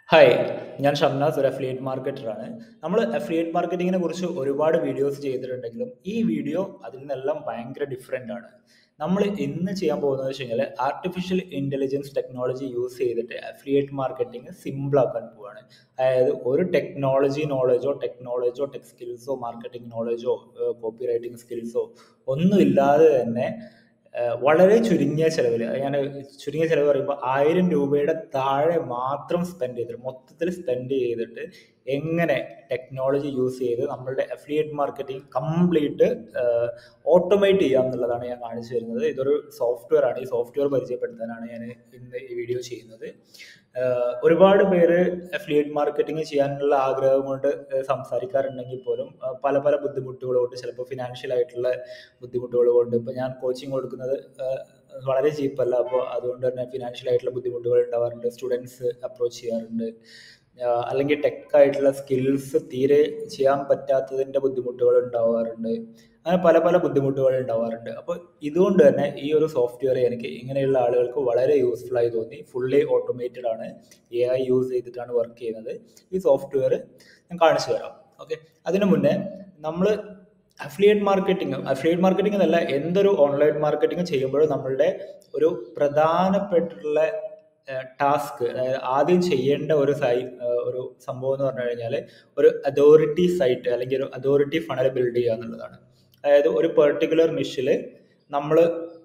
hi ഞാൻ ഷംനാസ് ഒരു affiliate മാർക്കറ്ററാണ് നമ്മൾ അഫിലിയേറ്റ് മാർക്കറ്റിങ്ങിനെ കുറിച്ച് ഒരുപാട് വീഡിയോസ് ചെയ്തിട്ടുണ്ടെങ്കിലും ഈ വീഡിയോ അതിൽ നിന്നെല്ലാം ഭയങ്കര ഡിഫറെൻ്റ് ആണ് നമ്മൾ ഇന്ന് ചെയ്യാൻ പോകുന്നത് വെച്ച് കഴിഞ്ഞാൽ ആർട്ടിഫിഷ്യൽ ഇൻ്റലിജൻസ് ടെക്നോളജി യൂസ് ചെയ്തിട്ട് അഫിലിയേറ്റ് മാർക്കറ്റിംഗ് സിമ്പിൾ ആക്കാൻ പോവാണ് അതായത് ഒരു ടെക്നോളജി നോളജോ ടെക്നോളജോ ടെക് സ്കിൽസോ മാർക്കറ്റിംഗ് നോളജോ കോപ്പി റൈറ്റിംഗ് സ്കിൽസോ ഒന്നും ഇല്ലാതെ തന്നെ ഏഹ് വളരെ ചുരുങ്ങിയ ചെലവിൽ ഞാൻ ചുരുങ്ങിയ ചെലവ് പറയുമ്പോൾ ആയിരം രൂപയുടെ താഴെ മാത്രം സ്പെൻഡ് ചെയ്തിട്ട് മൊത്തത്തിൽ സ്പെൻഡ് ചെയ്തിട്ട് എങ്ങനെ ടെക്നോളജി യൂസ് ചെയ്ത് നമ്മളുടെ അഫിലിയേറ്റ് മാർക്കറ്റിംഗ് കംപ്ലീറ്റ് ഓട്ടോമേറ്റ് ചെയ്യാം എന്നുള്ളതാണ് ഞാൻ കാണിച്ചു തരുന്നത് ഇതൊരു സോഫ്റ്റ്വെയർ ആണ് ഈ സോഫ്റ്റ്വെയർ പരിചയപ്പെടുത്താനാണ് ഞാൻ ഇന്ന് ഈ വീഡിയോ ചെയ്യുന്നത് ഏഹ് ഒരുപാട് പേര് അഫിലിയേറ്റ് മാർക്കറ്റിംഗ് ചെയ്യാനുള്ള ആഗ്രഹം കൊണ്ട് ഏഹ് സംസാരിക്കാറുണ്ടെങ്കിൽ പോലും ഏഹ് പല പല ബുദ്ധിമുട്ടുകൾ കൊണ്ട് ചിലപ്പോൾ ഫിനാൻഷ്യൽ ആയിട്ടുള്ള ബുദ്ധിമുട്ടുകൾ കൊണ്ട് ഇപ്പോൾ ഞാൻ കോച്ചിങ് കൊടുക്കുന്നത് ഏഹ് വളരെ ചീപ്പല്ല അപ്പോൾ അതുകൊണ്ട് തന്നെ ഫിനാൻഷ്യൽ ആയിട്ടുള്ള ബുദ്ധിമുട്ടുകൾ ഉണ്ടാവാറുണ്ട് സ്റ്റുഡൻസ് അപ്രോച്ച് ചെയ്യാറുണ്ട് ആഹ് അല്ലെങ്കിൽ ടെക് ആയിട്ടുള്ള സ്കിൽസ് തീരെ ചെയ്യാൻ പറ്റാത്തതിൻ്റെ ബുദ്ധിമുട്ടുകൾ ഉണ്ടാവാറുണ്ട് അങ്ങനെ പല പല ബുദ്ധിമുട്ടുകൾ ഉണ്ടാവാറുണ്ട് അപ്പോൾ ഇതുകൊണ്ട് തന്നെ ഈ ഒരു സോഫ്റ്റ്വെയർ എനിക്ക് ഇങ്ങനെയുള്ള ആളുകൾക്ക് വളരെ യൂസ്ഫുൾ ആയി തോന്നി ഫുള്ളി ഓട്ടോമേറ്റഡ് ആണ് എ ഐ യൂസ് ചെയ്തിട്ടാണ് വർക്ക് ചെയ്യുന്നത് ഈ സോഫ്റ്റ്വെയർ ഞാൻ കാണിച്ചു തരാം ഓക്കെ അതിനു മുന്നേ നമ്മൾ അഫിലിയേറ്റ് മാർക്കറ്റിംഗ് അഫിലിയേറ്റ് മാർക്കറ്റിംഗ് എന്നല്ല എന്തൊരു ഓൺലൈൻ മാർക്കറ്റിംഗ് ചെയ്യുമ്പോഴും നമ്മളുടെ ഒരു പ്രധാനപ്പെട്ടുള്ള ടാസ്ക് അതായത് ആദ്യം ചെയ്യേണ്ട ഒരു സൈ ഒരു സംഭവം എന്ന് പറഞ്ഞു കഴിഞ്ഞാൽ ഒരു അതോറിറ്റി സൈറ്റ് അല്ലെങ്കിൽ ഒരു അതോറിറ്റി ഫണൽ ബിൽഡ് ചെയ്യുക എന്നുള്ളതാണ് അതായത് ഒരു പെർട്ടിക്കുലർ നിഷിൽ നമ്മൾ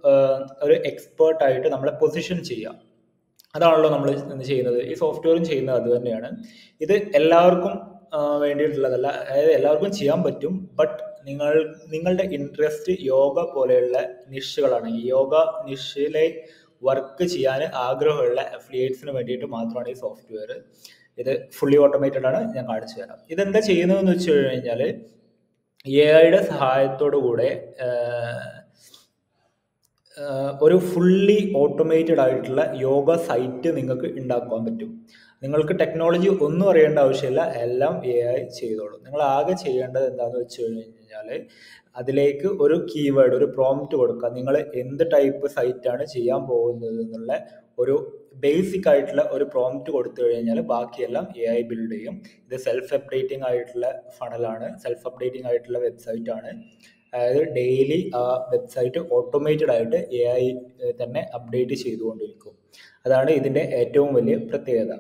ഒരു എക്സ്പേർട്ട് ആയിട്ട് നമ്മളെ പൊസിഷൻ ചെയ്യുക അതാണല്ലോ നമ്മൾ ചെയ്യുന്നത് ഈ സോഫ്റ്റ്വെയറും ചെയ്യുന്നത് അത് തന്നെയാണ് ഇത് എല്ലാവർക്കും വേണ്ടിയിട്ടുള്ളതല്ല അതായത് എല്ലാവർക്കും ചെയ്യാൻ പറ്റും ബട്ട് നിങ്ങൾ നിങ്ങളുടെ ഇൻട്രസ്റ്റ് യോഗ പോലെയുള്ള നിഷുകളാണ് ഈ യോഗ നിഷിലെ വർക്ക് ചെയ്യാൻ ആഗ്രഹമുള്ള അഫിലിയേറ്റ്സിന് വേണ്ടിയിട്ട് മാത്രമാണ് ഈ സോഫ്റ്റ്വെയർ ഇത് ഫുള്ളി ഓട്ടോമേറ്റഡ് ആണ് ഞാൻ കാണിച്ചു തരാം ഇതെന്താ ചെയ്യുന്നതെന്ന് വെച്ച് കഴിഞ്ഞാൽ എ ഐയുടെ സഹായത്തോടു കൂടെ ഒരു ഫുള്ളി ഓട്ടോമേറ്റഡ് ആയിട്ടുള്ള യോഗ സൈറ്റ് നിങ്ങൾക്ക് ഉണ്ടാക്കാൻ പറ്റും നിങ്ങൾക്ക് ടെക്നോളജി ഒന്നും അറിയേണ്ട ആവശ്യമില്ല എല്ലാം എ ഐ ചെയ്തോളും നിങ്ങൾ ആകെ ചെയ്യേണ്ടത് എന്താണെന്ന് വെച്ച് കഴിഞ്ഞാൽ അതിലേക്ക് ഒരു കീവേഡ് ഒരു പ്രോംപ്റ്റ് കൊടുക്കുക നിങ്ങൾ എന്ത് ടൈപ്പ് സൈറ്റാണ് ചെയ്യാൻ പോകുന്നത് എന്നുള്ള ഒരു ബേസിക് ആയിട്ടുള്ള ഒരു പ്രോംപ്റ്റ് കൊടുത്തു കഴിഞ്ഞാൽ ബാക്കിയെല്ലാം എ ഐ ബിൽഡ് ചെയ്യും ഇത് സെൽഫ് അപ്ഡേറ്റിംഗ് ആയിട്ടുള്ള ഫണലാണ് സെൽഫ് അപ്ഡേറ്റിംഗ് ആയിട്ടുള്ള വെബ്സൈറ്റ് ആണ് അതായത് ഡെയിലി ആ വെബ്സൈറ്റ് ഓട്ടോമേറ്റഡ് ആയിട്ട് എ ഐ തന്നെ അപ്ഡേറ്റ് ചെയ്തുകൊണ്ടിരിക്കും അതാണ് ഇതിൻ്റെ ഏറ്റവും വലിയ പ്രത്യേകത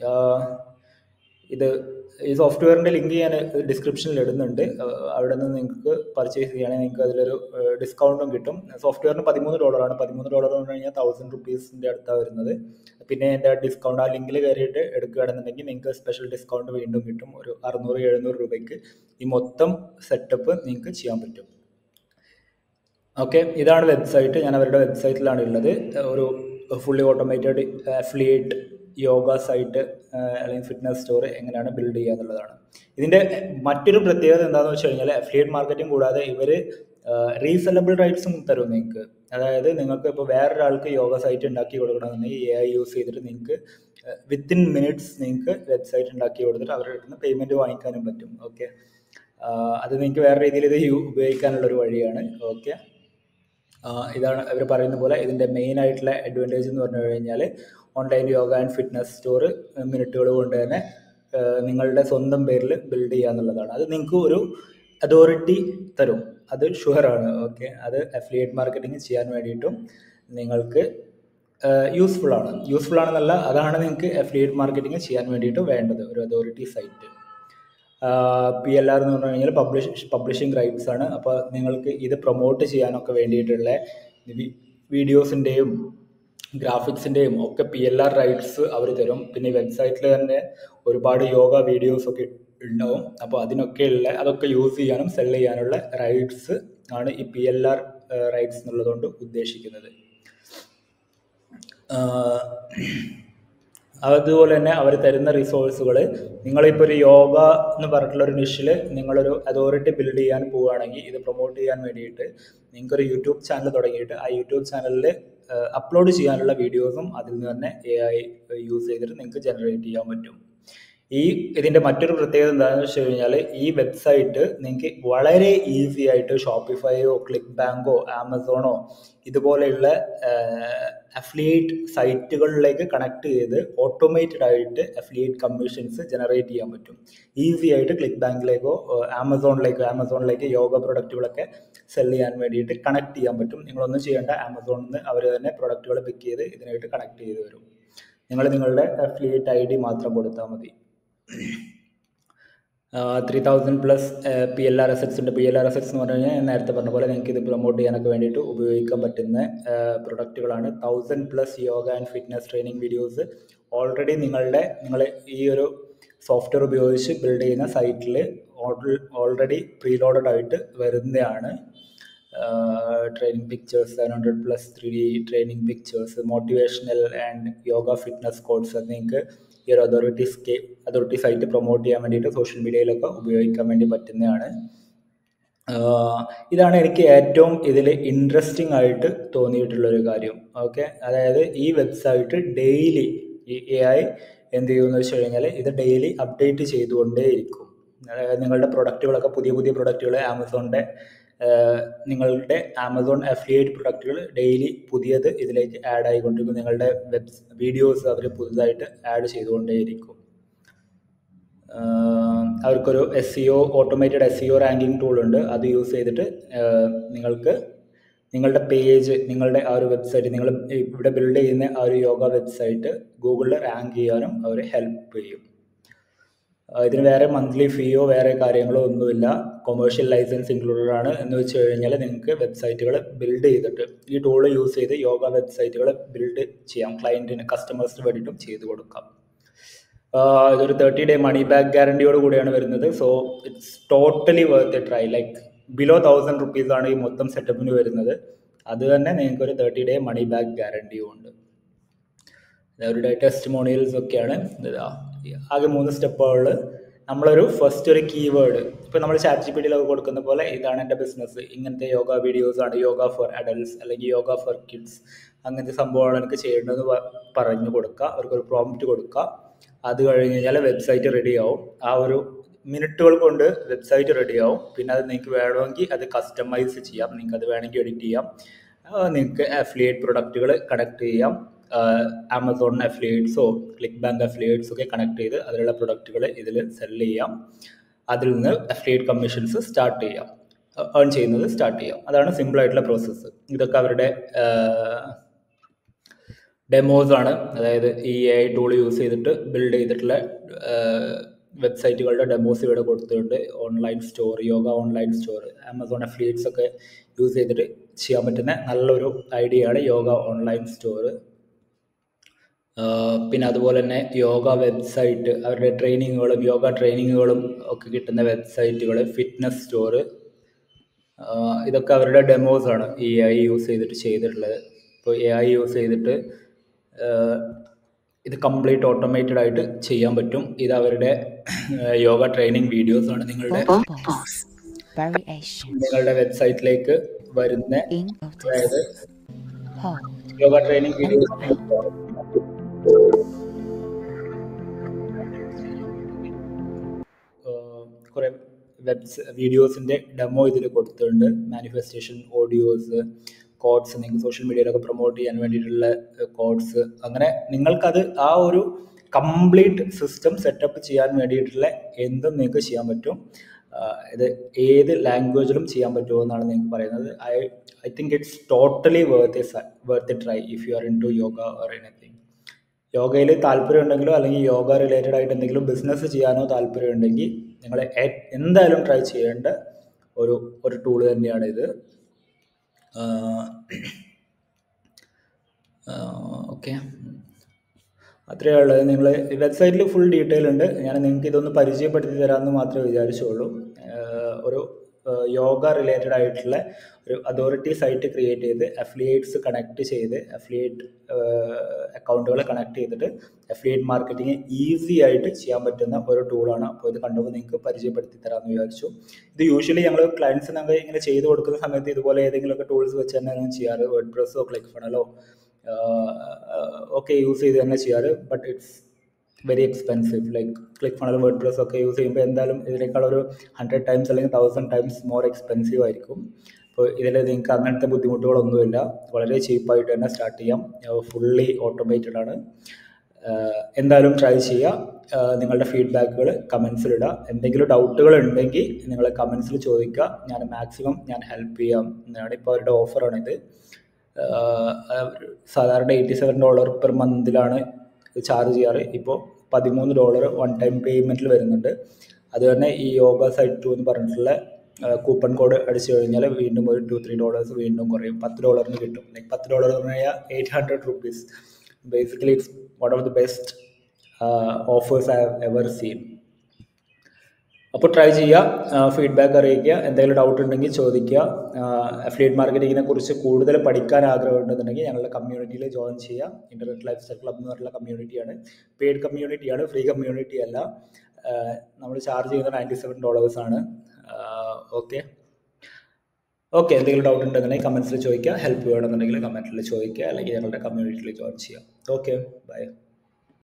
ഇത് ഈ സോഫ്റ്റ്വെയറിൻ്റെ ലിങ്ക് ഞാൻ ഡിസ്ക്രിപ്ഷനിൽ ഇടുന്നുണ്ട് അവിടെ നിന്ന് നിങ്ങൾക്ക് പർച്ചേസ് ചെയ്യുകയാണെങ്കിൽ നിങ്ങൾക്ക് അതിലൊരു ഡിസ്കൗണ്ടും കിട്ടും സോഫ്റ്റ്വെയറിന് പതിമൂന്ന് ഡോളറാണ് പതിമൂന്ന് ഡോളർ എന്ന് പറഞ്ഞു കഴിഞ്ഞാൽ തൗസൻഡ് റുപ്പീസിൻ്റെ അടുത്താണ് വരുന്നത് പിന്നെ എൻ്റെ ഡിസ്കൗണ്ട് ആ ലിങ്കിൽ കയറിയിട്ട് എടുക്കുകയാണെന്നുണ്ടെങ്കിൽ നിങ്ങൾക്ക് സ്പെഷ്യൽ ഡിസ്കൗണ്ട് വീണ്ടും കിട്ടും ഒരു അറുന്നൂറ് എഴുന്നൂറ് രൂപയ്ക്ക് ഈ മൊത്തം സെറ്റപ്പ് നിങ്ങൾക്ക് ചെയ്യാൻ പറ്റും ഓക്കെ ഇതാണ് വെബ്സൈറ്റ് ഞാൻ അവരുടെ വെബ്സൈറ്റിലാണ് ഉള്ളത് ഒരു fully automated affiliate yoga site അല്ലെങ്കിൽ ഫിറ്റ്നസ് സ്റ്റോർ എങ്ങനെയാണ് ബിൽഡ് ചെയ്യുക എന്നുള്ളതാണ് ഇതിൻ്റെ മറ്റൊരു പ്രത്യേകത എന്താണെന്ന് വെച്ച് കഴിഞ്ഞാൽ അഫിലിയേറ്റ് മാർക്കറ്റിംഗ് കൂടാതെ ഇവർ റീസെലബിൾ റൈറ്റ്സും തരും നിങ്ങൾക്ക് അതായത് നിങ്ങൾക്ക് ഇപ്പോൾ വേറൊരാൾക്ക് യോഗ സൈറ്റ് ഉണ്ടാക്കി കൊടുക്കണമെന്നുണ്ടെങ്കിൽ എ ഐ യൂസ് ചെയ്തിട്ട് നിങ്ങൾക്ക് വിത്തിൻ മിനിറ്റ്സ് നിങ്ങൾക്ക് വെബ്സൈറ്റ് ഉണ്ടാക്കി കൊടുത്തിട്ട് അവരുടെ അടുത്ത് നിന്ന് പേയ്മെൻറ്റ് വാങ്ങിക്കാനും പറ്റും ഓക്കെ അത് നിങ്ങൾക്ക് വേറെ രീതിയിൽ ഇത് ഉപയോഗിക്കാനുള്ള ഒരു വഴിയാണ് ഓക്കെ ഇതാണ് അവർ പറയുന്ന പോലെ ഇതിൻ്റെ മെയിൻ ആയിട്ടുള്ള അഡ്വാൻറ്റേജ് എന്ന് പറഞ്ഞു കഴിഞ്ഞാൽ online yoga and fitness store മിനിറ്റുകൾ കൊണ്ട് തന്നെ നിങ്ങളുടെ സ്വന്തം പേരിൽ ബിൽഡ് ചെയ്യുക എന്നുള്ളതാണ് അത് നിങ്ങൾക്ക് ഒരു അതോറിറ്റി തരും അത് ഷുവറാണ് ഓക്കെ അത് അഫിലിയേറ്റ് മാർക്കറ്റിംഗ് ചെയ്യാൻ വേണ്ടിയിട്ടും നിങ്ങൾക്ക് യൂസ്ഫുൾ ആണ് യൂസ്ഫുൾ ആണെന്നല്ല അതാണ് നിങ്ങൾക്ക് അഫിലിയേറ്റ് മാർക്കറ്റിംഗ് ചെയ്യാൻ വേണ്ടിയിട്ട് വേണ്ടത് ഒരു authority site P L R എന്ന് പറഞ്ഞു കഴിഞ്ഞാൽ പബ്ലിഷ് പബ്ലിഷിംഗ് റൈറ്റ്സ് ആണ് അപ്പോൾ നിങ്ങൾക്ക് ഇത് പ്രൊമോട്ട് ചെയ്യാനൊക്കെ വേണ്ടിയിട്ടുള്ള വീഡിയോസിൻ്റെയും ഗ്രാഫിക്സിൻ്റെയും ഒക്കെ പി എൽ ആർ റൈറ്റ്സ് അവർ തരും പിന്നെ വെബ്സൈറ്റിൽ തന്നെ ഒരുപാട് യോഗ വീഡിയോസ് ഒക്കെ ഉണ്ടാവും അപ്പോൾ അതിനൊക്കെയുള്ള അതൊക്കെ യൂസ് ചെയ്യാനും സെൽ ചെയ്യാനുള്ള റൈറ്റ്സ് ആണ് ഈ പി എൽ ആർ റൈറ്റ്സ് എന്നുള്ളതുകൊണ്ട് ഉദ്ദേശിക്കുന്നത് അതുപോലെ തന്നെ അവർ തരുന്ന റിസോഴ്സുകൾ നിങ്ങളിപ്പോൾ ഒരു യോഗ എന്ന് പറഞ്ഞിട്ടുള്ള ഒരു നിഷിൽ നിങ്ങളൊരു അതോറിറ്റി ബിൽഡ് ചെയ്യാൻ പോവുകയാണെങ്കിൽ ഇത് പ്രൊമോട്ട് ചെയ്യാൻ വേണ്ടിയിട്ട് നിങ്ങൾക്കൊരു യൂട്യൂബ് ചാനൽ തുടങ്ങിയിട്ട് ആ യൂട്യൂബ് ചാനലിൽ അപ്ലോഡ് ചെയ്യാനുള്ള വീഡിയോസും അതിൽ നിന്ന് തന്നെ എ ഐ യൂസ് ചെയ്തിട്ട് നിങ്ങൾക്ക് ജനറേറ്റ് ചെയ്യാൻ പറ്റും ഈ ഇതിൻ്റെ മറ്റൊരു പ്രത്യേകത എന്താണെന്ന് വെച്ച് കഴിഞ്ഞാൽ ഈ വെബ്സൈറ്റ് നിങ്ങൾക്ക് വളരെ ഈസി ആയിട്ട് ഷോപ്പിഫൈയോ ക്ലിക്ക് ബാങ്കോ ആമസോണോ ഇതുപോലെയുള്ള അഫിലിയേറ്റ് സൈറ്റുകളിലേക്ക് കണക്ട് ചെയ്ത് ഓട്ടോമേറ്റഡ് ആയിട്ട് അഫിലിയേറ്റ് കമ്മീഷൻസ് ജനറേറ്റ് ചെയ്യാൻ പറ്റും ഈസി ആയിട്ട് ക്ലിക്ക് ബാങ്കിലേക്കോ ആമസോണിലേക്കോ ആമസോണിലേക്ക് യോഗ പ്രൊഡക്റ്റുകളൊക്കെ സെൽ ചെയ്യാൻ വേണ്ടിയിട്ട് കണക്ട് ചെയ്യാൻ പറ്റും നിങ്ങളൊന്നും ചെയ്യേണ്ട ആമസോണിൽ നിന്ന് അവർ തന്നെ പ്രൊഡക്റ്റുകൾ പിക്ക് ചെയ്ത് ഇതിനായിട്ട് കണക്ട് ചെയ്ത് വരും നിങ്ങൾ നിങ്ങളുടെ അഫിലിയേറ്റ് ഐ ഡി മാത്രം കൊടുത്താൽ മതി three thousand plus P L R assets ഉണ്ട് പി എൽ ആർ എസറ്റ്സ് എന്ന് പറഞ്ഞു കഴിഞ്ഞാൽ ഞാൻ നേരത്തെ പറഞ്ഞ പോലെ നിങ്ങൾക്ക് ഇത് പ്രൊമോട്ട് ചെയ്യാനൊക്കെ വേണ്ടിയിട്ട് ഉപയോഗിക്കാൻ പറ്റുന്ന പ്രൊഡക്റ്റുകളാണ് thousand plus yoga and fitness training videos already നിങ്ങളുടെ നിങ്ങൾ ഈ ഒരു സോഫ്റ്റ്വെയർ ഉപയോഗിച്ച് ബിൽഡ് ചെയ്യുന്ന സൈറ്റിൽ ഓൾറെഡി പ്രീലോഡഡ് ആയിട്ട് വരുന്നതാണ് training pictures seven hundred plus three D training pictures motivational and yoga fitness codes അത് നിങ്ങൾക്ക് ഈ ഒരു അതോറിറ്റീസ് അതോറിറ്റി സൈറ്റ് പ്രൊമോട്ട് ചെയ്യാൻ വേണ്ടിയിട്ട് സോഷ്യൽ മീഡിയയിലൊക്കെ ഉപയോഗിക്കാൻ വേണ്ടി പറ്റുന്നതാണ് ഇതാണ് എനിക്ക് ഏറ്റവും ഇതിൽ ഇൻട്രസ്റ്റിംഗ് ആയിട്ട് തോന്നിയിട്ടുള്ളൊരു കാര്യം ഓക്കെ അതായത് ഈ വെബ്സൈറ്റ് ഡെയിലി ഈ എ ഐ എന്ത് ചെയ്യുമെന്ന് വെച്ച് കഴിഞ്ഞാൽ ഇത് ഡെയിലി അപ്ഡേറ്റ് ചെയ്തുകൊണ്ടേയിരിക്കും അതായത് നിങ്ങളുടെ പ്രൊഡക്റ്റുകളൊക്കെ പുതിയ പുതിയ പ്രൊഡക്റ്റുകൾ ആമസോണിൻ്റെ നിങ്ങളുടെ ആമസോൺ അഫിലിയേറ്റ് പ്രൊഡക്റ്റുകൾ ഡെയിലി പുതിയത് ഇതിലേക്ക് ആഡ് ആയിക്കൊണ്ടിരിക്കും നിങ്ങളുടെ വെബ് വീഡിയോസ് അവർ പുതുതായിട്ട് ആഡ് ചെയ്തുകൊണ്ടേയിരിക്കും അവർക്കൊരു S E O automated S E O ranking tool ഉണ്ട് അത് യൂസ് ചെയ്തിട്ട് നിങ്ങൾക്ക് നിങ്ങളുടെ പേജ് നിങ്ങളുടെ ആ ഒരു വെബ്സൈറ്റ് നിങ്ങൾ ഇവിടെ ബിൽഡ് ചെയ്യുന്ന ആ ഒരു യോഗ വെബ്സൈറ്റ് ഗൂഗിളിൽ റാങ്ക് ചെയ്യാനും അവർ ഹെൽപ്പ് ചെയ്യും ഇതിന് വേറെ മന്ത്ലി ഫീയോ വേറെ കാര്യങ്ങളോ ഒന്നുമില്ല കൊമേഴ്ഷ്യൽ ലൈസൻസ് ഇൻക്ലൂഡഡ് ആണ് എന്ന് വെച്ച് കഴിഞ്ഞാൽ നിങ്ങൾക്ക് വെബ്സൈറ്റുകൾ ബിൽഡ് ചെയ്തിട്ട് ഈ ടൂൾ യൂസ് ചെയ്ത് യോഗ വെബ്സൈറ്റുകൾ ബിൽഡ് ചെയ്യാം ക്ലയൻറ്റിന് കസ്റ്റമേഴ്സിന് വേണ്ടിയിട്ടും ചെയ്ത് കൊടുക്കാം ഇതൊരു തേർട്ടി ഡേ മണി ബാക്ക് ഗ്യാരണ്ടിയോട് കൂടിയാണ് വരുന്നത് so it's totally worth a try like below thousand rupees ആണ് ഈ മൊത്തം സെറ്റപ്പിന് വരുന്നത് അത് തന്നെ നിങ്ങൾക്ക് ഒരു തേർട്ടി ഡേ മണി ബാക്ക് ഗ്യാരണ്ടിയും ഉണ്ട് അവരുടെ ടെസ്റ്റ് ഒക്കെയാണ് ആകെ മൂന്ന് സ്റ്റെപ്പുകളിൽ നമ്മളൊരു ഫസ്റ്റ് ഒരു കീവേഡ് ഇപ്പോൾ നമ്മൾ ചാറ്റ് ജി പി ടിയിലൊക്കെ കൊടുക്കുന്ന പോലെ ഇതാണ് എൻ്റെ ബിസിനസ് ഇങ്ങനത്തെ യോഗ വീഡിയോസ് ആണ് യോഗ ഫോർ അഡൽട്സ് അല്ലെങ്കിൽ യോഗ ഫോർ കിഡ്സ് അങ്ങനത്തെ സംഭവമാണ് എനിക്ക് ചെയ്യേണ്ടത് പറഞ്ഞു കൊടുക്കുക അവർക്കൊരു പ്രോംപ്റ്റ് കൊടുക്കുക അത് കഴിഞ്ഞ് കഴിഞ്ഞാൽ വെബ്സൈറ്റ് റെഡി ആവും ആ ഒരു മിനിറ്റുകൾ കൊണ്ട് വെബ്സൈറ്റ് റെഡി ആവും പിന്നെ അത് നിങ്ങൾക്ക് വേണമെങ്കിൽ അത് കസ്റ്റമൈസ് ചെയ്യാം നിങ്ങൾക്ക് അത് വേണമെങ്കിൽ എഡിറ്റ് ചെയ്യാം നിങ്ങൾക്ക് അഫിലിയേറ്റ് പ്രൊഡക്റ്റുകൾ കണക്ട് ചെയ്യാം ആമസോൺ അഫിലിയേറ്റ്സോ ക്ലിക്ക് ബാങ്ക് അഫിലിയേറ്റ്സ് ഒക്കെ കണക്ട് ചെയ്ത് അതിലുള്ള പ്രൊഡക്റ്റുകൾ ഇതിൽ സെല് ചെയ്യാം അതിൽ നിന്ന് അഫിലിയേറ്റ് കമ്മീഷൻസ് സ്റ്റാർട്ട് ചെയ്യാം ഏൺ ചെയ്യുന്നത് സ്റ്റാർട്ട് ചെയ്യാം അതാണ് സിമ്പിൾ ആയിട്ടുള്ള പ്രോസസ്സ് ഇതൊക്കെ അവരുടെ ഡെമോസ് ആണ് അതായത് ഈ എ ഐ ടൂൾ യൂസ് ചെയ്തിട്ട് ബിൽഡ് ചെയ്തിട്ടുള്ള വെബ്സൈറ്റുകളുടെ ഡെമോസ് ഇവിടെ കൊടുത്തിട്ടുണ്ട് online store yoga online store Amazon affiliates ഒക്കെ യൂസ് ചെയ്തിട്ട് ചെയ്യാൻ പറ്റുന്ന നല്ലൊരു ഐഡിയ ആണ് യോഗ ഓൺലൈൻ സ്റ്റോർ പിന്നെ അതുപോലെ തന്നെ യോഗ വെബ്സൈറ്റ് അവരുടെ ട്രെയിനിങ്ങുകളും യോഗ ട്രെയിനിങ്ങുകളും ഒക്കെ കിട്ടുന്ന വെബ്സൈറ്റുകൾ ഫിറ്റ്നസ് സ്റ്റോർ ഇതൊക്കെ അവരുടെ ഡെമോസ് ആണ് ഈ ഐ യൂസ് ചെയ്തിട്ട് ചെയ്തിട്ടുള്ളത് ഇപ്പോൾ എ ഐ യൂസ് ചെയ്തിട്ട് ഇത് കംപ്ലീറ്റ് ഓട്ടോമേറ്റഡ് ആയിട്ട് ചെയ്യാൻ പറ്റും ഇത് അവരുടെ യോഗ ട്രെയിനിങ് വീഡിയോസ് ആണ് നിങ്ങളുടെ നിങ്ങളുടെ വെബ്സൈറ്റിലേക്ക് വരുന്ന അതായത് യോഗ ട്രെയിനിങ് വീഡിയോസ് കുറേ വെബ്സ് വീഡിയോസിൻ്റെ ഡെമോ ഇതിൽ കൊടുത്തിട്ടുണ്ട് മാനിഫെസ്റ്റേഷൻ ഓഡിയോസ് കോഡ്സ് നിങ്ങൾക്ക് സോഷ്യൽ മീഡിയയിലൊക്കെ പ്രൊമോട്ട് ചെയ്യാൻ വേണ്ടിയിട്ടുള്ള കോഡ്സ് അങ്ങനെ നിങ്ങൾക്കത് ആ ഒരു കംപ്ലീറ്റ് സിസ്റ്റം സെറ്റപ്പ് ചെയ്യാൻ വേണ്ടിയിട്ടുള്ള എന്തും നിങ്ങൾക്ക് ചെയ്യാൻ പറ്റും ഇത് ഏത് ലാംഗ്വേജിലും ചെയ്യാൻ പറ്റുമോ എന്നാണ് നിങ്ങൾക്ക് പറയുന്നത് I I think it's totally worth a worth a try if you are into yoga or anything യോഗയിൽ താല്പര്യം ഉണ്ടെങ്കിലോ അല്ലെങ്കിൽ യോഗ റിലേറ്റഡ് ആയിട്ട് എന്തെങ്കിലും ബിസിനസ് ചെയ്യാനോ താല്പര്യം ഉണ്ടെങ്കിൽ നിങ്ങൾ എന്തായാലും ട്രൈ ചെയ്യേണ്ട ഒരു ഒരു ടൂൾ തന്നെയാണ് ഇത് ഓക്കെ അത്രയേ ഉള്ളത് നിങ്ങൾ വെബ്സൈറ്റിൽ ഫുൾ ഡീറ്റെയിൽ ഉണ്ട് ഞാൻ നിങ്ങൾക്ക് ഇതൊന്ന് പരിചയപ്പെടുത്തി തരാമെന്ന് മാത്രമേ വിചാരിച്ചുള്ളൂ ഒരു യോഗ റിലേറ്റഡ് ആയിട്ടുള്ള ഒരു അതോറിറ്റി സൈറ്റ് ക്രിയേറ്റ് ചെയ്ത് അഫിലിയേറ്റ്സ് കണക്ട് ചെയ്ത് അഫിലിയേറ്റ് അക്കൗണ്ടുകൾ കണക്ട് ചെയ്തിട്ട് അഫിലിയേറ്റ് മാർക്കറ്റിംഗ് ഈസി ആയിട്ട് ചെയ്യാൻ പറ്റുന്ന ഒരു ടൂളാണ് അപ്പോൾ ഇത് കണ്ടപ്പോൾ നിങ്ങൾക്ക് പരിചയപ്പെടുത്തി തരാമെന്ന് വിചാരിച്ചു ഇത് യൂഷ്വലി ഞങ്ങൾ ക്ലയൻസിനൊക്കെ ഇങ്ങനെ ചെയ്ത് കൊടുക്കുന്ന സമയത്ത് ഇതുപോലെ ഏതെങ്കിലുമൊക്കെ ടൂൾസ് വെച്ച് തന്നെയാണ് ചെയ്യാറ് വേർഡ് പ്രസ്സോ ക്ലിക്ക് ഫണലോ ഒക്കെ യൂസ് ചെയ്ത് തന്നെ ചെയ്യാറ് but it's very expensive like click funnel WordPress ഒക്കെ യൂസ് ചെയ്യുമ്പോൾ എന്തായാലും ഇതിനേക്കാൾ ഒരു ഹൺഡ്രഡ് ടൈംസ് അല്ലെങ്കിൽ തൗസൻഡ് ടൈംസ് മോർ എക്സ്പെൻസീവ് ആയിരിക്കും അപ്പോൾ ഇതിൽ നിങ്ങൾക്ക് അങ്ങനത്തെ ബുദ്ധിമുട്ടുകളൊന്നുമില്ല വളരെ ചീപ്പായിട്ട് തന്നെ സ്റ്റാർട്ട് ചെയ്യാം ഫുള്ളി ഓട്ടോമേറ്റഡ് ആണ് ആഹ് എന്തായാലും ട്രൈ ചെയ്യുക ആഹ് നിങ്ങളുടെ ഫീഡ്ബാക്കുകൾ കമൻസിലിടുക എന്തെങ്കിലും ഡൗട്ടുകൾ ഉണ്ടെങ്കിൽ നിങ്ങൾ കമൻസിൽ ചോദിക്കുക ഞാൻ മാക്സിമം ഞാൻ ഹെൽപ്പ് ചെയ്യാം എന്നാണ് ഇപ്പോൾ അവരുടെ ഓഫറാണിത് സാധാരണ എയ്റ്റി സെവൻ ഡോളർ പെർ മന്തിലാണ് ചാർജ് ചെയ്യാറ് ഇപ്പോൾ പതിമൂന്ന് ഡോളർ വൺ ടൈം പേയ്മെൻറ്റിൽ വരുന്നുണ്ട് അത് തന്നെ ഈ യോഗ സൈറ്റ് ടു എന്ന് പറഞ്ഞിട്ടുള്ള കൂപ്പൺ കോഡ് അടിച്ചു കഴിഞ്ഞാൽ വീണ്ടും ഒരു ടു ത്രീ ഡോളേഴ്സ് വീണ്ടും കുറയും പത്ത് ഡോളറിന് കിട്ടും ലൈക്ക് പത്ത് ഡോളർ എന്ന് പറഞ്ഞാൽ eight hundred rupees basically it's one of the best offers I have ever seen അപ്പോൾ ട്രൈ ചെയ്യുക ഫീഡ്ബാക്ക് അറിയിക്കുക എന്തെങ്കിലും ഡൗട്ട് ഉണ്ടെങ്കിൽ ചോദിക്കുക അഫിലിയേറ്റ് മാർക്കറ്റിങ്ങിനെ കുറിച്ച് കൂടുതൽ പഠിക്കാൻ ആഗ്രഹമുണ്ടെന്നുണ്ടെങ്കിൽ ഞങ്ങളുടെ കമ്മ്യൂണിറ്റിയിൽ ജോയിൻ ചെയ്യുക ഇൻ്റർനെറ്റ് ലൈഫ് സ്റ്റൈൽ ക്ലബ് എന്ന് പറഞ്ഞുള്ള കമ്മ്യൂണിറ്റിയാണ് പെയ്ഡ് കമ്മ്യൂണിറ്റിയാണ് ഫ്രീ കമ്മ്യൂണിറ്റി അല്ല നമ്മൾ ചാർജ് ചെയ്യുന്നത് നയൻറ്റി സെവൻ ഡോളേഴ്സാണ് ഓക്കെ ഓക്കെ എന്തെങ്കിലും ഡൗട്ട് ഉണ്ടെന്നുണ്ടെങ്കിൽ കമൻസിൽ ചോദിക്കുക ഹെൽപ്പ് വേണമെന്നുണ്ടെങ്കിൽ കമൻറ്റിൽ ചോദിക്കുക അല്ലെങ്കിൽ ഞങ്ങളുടെ കമ്മ്യൂണിറ്റിയിൽ ജോയിൻ ചെയ്യാം ഓക്കെ ബൈ